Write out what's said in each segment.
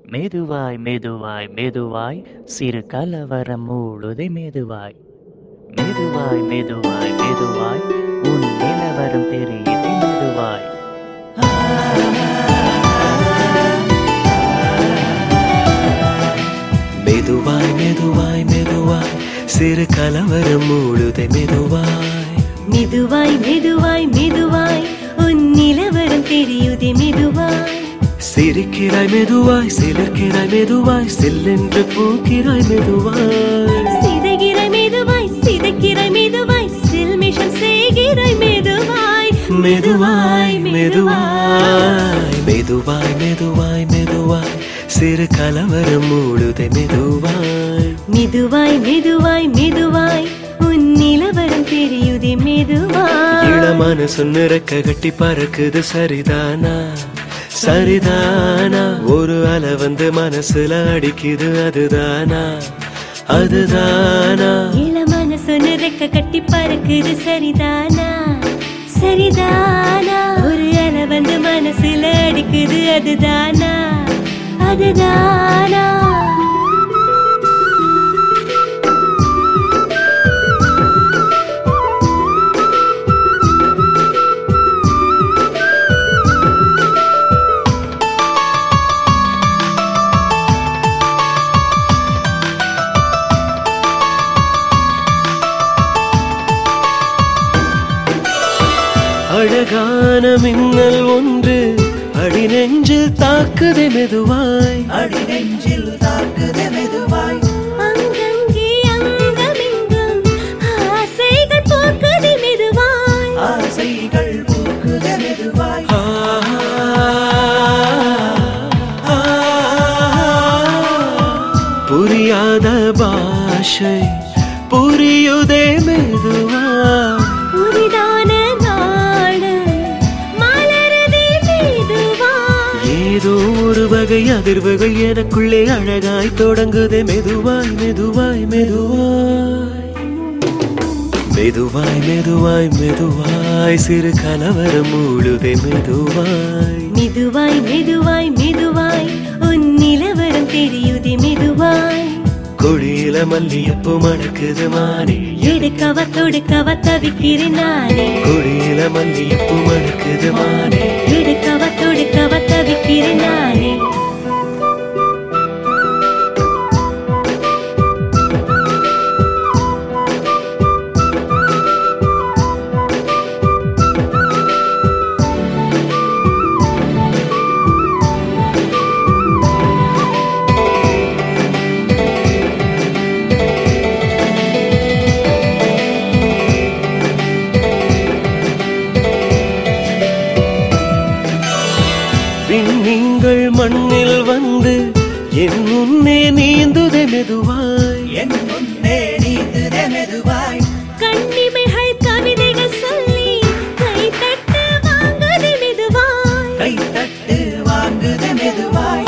மெதுவாய் மெதுவாய் மெதுவாய் சிறு கலவரம் மூழுதை மெதுவாய் மெதுவாய் மெதுவாய் மெதுவாய் உன் நிலவரம் தெரியுது மெதுவாய் மெதுவாய் மெதுவாய் மெதுவாய் சிறு கலவரம் மூழுதை மெதுவாய் மெதுவாய் மெதுவாய் மெதுவாய் உன் நிலவரம் தெரியுதே மெதுவாய் சிரிக்கிறாய் மெதுவாய் சிலிர்க்கிறாய் மெதுவாய் செல்லென்று பூக்கிறாய் மெதுவாய் சிதைகிறாய் மெதுவாய் சிதைக்கிறாய் மெதுவாய் சில்மிஷம் செய்கிறாய் மெதுவாய் மெதுவாய் மெதுவாய் மெதுவாய் மெதுவாய் மெதுவாய் சிறு கலவரம் மூழுதை மெதுவாய் மெதுவாய் மெதுவாய் மெதுவாய் உன் நிலவரம் தெரியுதே மெதுவாய் இளமான சொன்னிறக்க கட்டி பறக்குது சரிதானா சரிதானா ஒரு அலை வந்து மனசுல அடிக்குது அதுதானா அதுதானா இளமான சொன்ன ரெக்க கட்டி பறக்குது சரிதானா சரிதானா ஒரு அலை வந்து மனசுல அடிக்குது அதுதானா அதுதானா அழகான மின்னல் ஒன்று அடி நெஞ்சில் தாக்குதே மெதுவாய் அடி நெஞ்சில் தாக்குதே மெதுவாய் அங்கங்கே அங்கமெங்கும் ஆசைகள் போக்குது மெதுவாய் ஆசைகள் பூக்குதே மெதுவாய் புரியாத பாஷை புரியுதே மெதுவாய் புதிதான நாடு மலருதே மெதுவாய் ஏதோ ஒரு வகை அதிர்வுகள் எனக்குள்ளே அழகாய் தொடங்குதே மெதுவாய் மெதுவாய் மெதுவாய் மெதுவாய் மெதுவாய் மெதுவாய் சிறு கலவரம் மூழுதே மெதுவாய் மெதுவாய் மெதுவாய் மெதுவாய் உன் நிலவரம் தெரியுதே மெதுவாய் கொடியில மல்லியப்பு மணக்குது மானே எடுக்கவ தொடுக்கவ தவிக்கிறேன் நானே கொடியில மல்லியப்பு மணக்குது மானே எடுக்கவ தொடுக்கவ தவிக்கிறேன் நானே விண்மீன்கள் மண்ணில் வந்து என் முன்னே நீந்துதே மெதுவாய் என் முன்னே நீந்துதே மெதுவாய் கண்ணிமைகள் கவிதைகள் சொல்லி கை தட்டு வாங்குது மெதுவாய் கை தட்டு வாங்குதே மெதுவாய்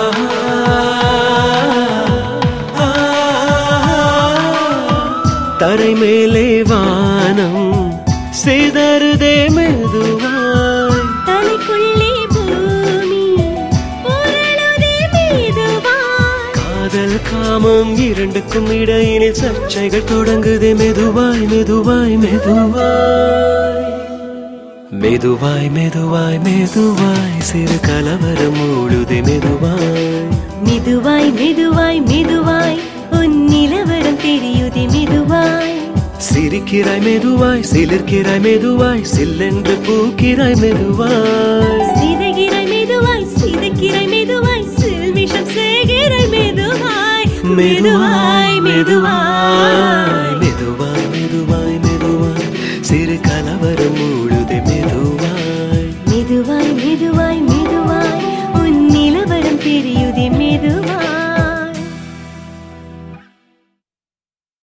தரை மேலே வானம் சிதறுதே மெதுவாய் தலைக்குள்ளே பூமி உருளுதே மெதுவாய் காதல் காமம் இரண்டுக்கும் இடையினில் சர்ச்சைகள் தொடங்குதே மெதுவாய் மெதுவாய் மெதுவாய் மெதுவாய் மெதுவாய் மெதுவாய் சிறு கலவரம் மூழுதே மெதுவாய் மெதுவாய் மெதுவாய் மெதுவாய் உன் நிலவரம் தெரியுதே மெதுவாய் சிரிக்கிறாய் மெதுவாய் சிலிர்க்கிறாய் மெதுவாய் சில்லென்று பூக்கிறாய் மெதுவாய் சிதைகிறாய் மெதுவாய் சிதைக்கிறாய் மெதுவாய் சில்மிஷம் செய்கிறாய் மெதுவாய் மெதுவாய் மெதுவாய் மெதுவாய் மெதுவாய் மெதுவாய் சிறு கலவரம்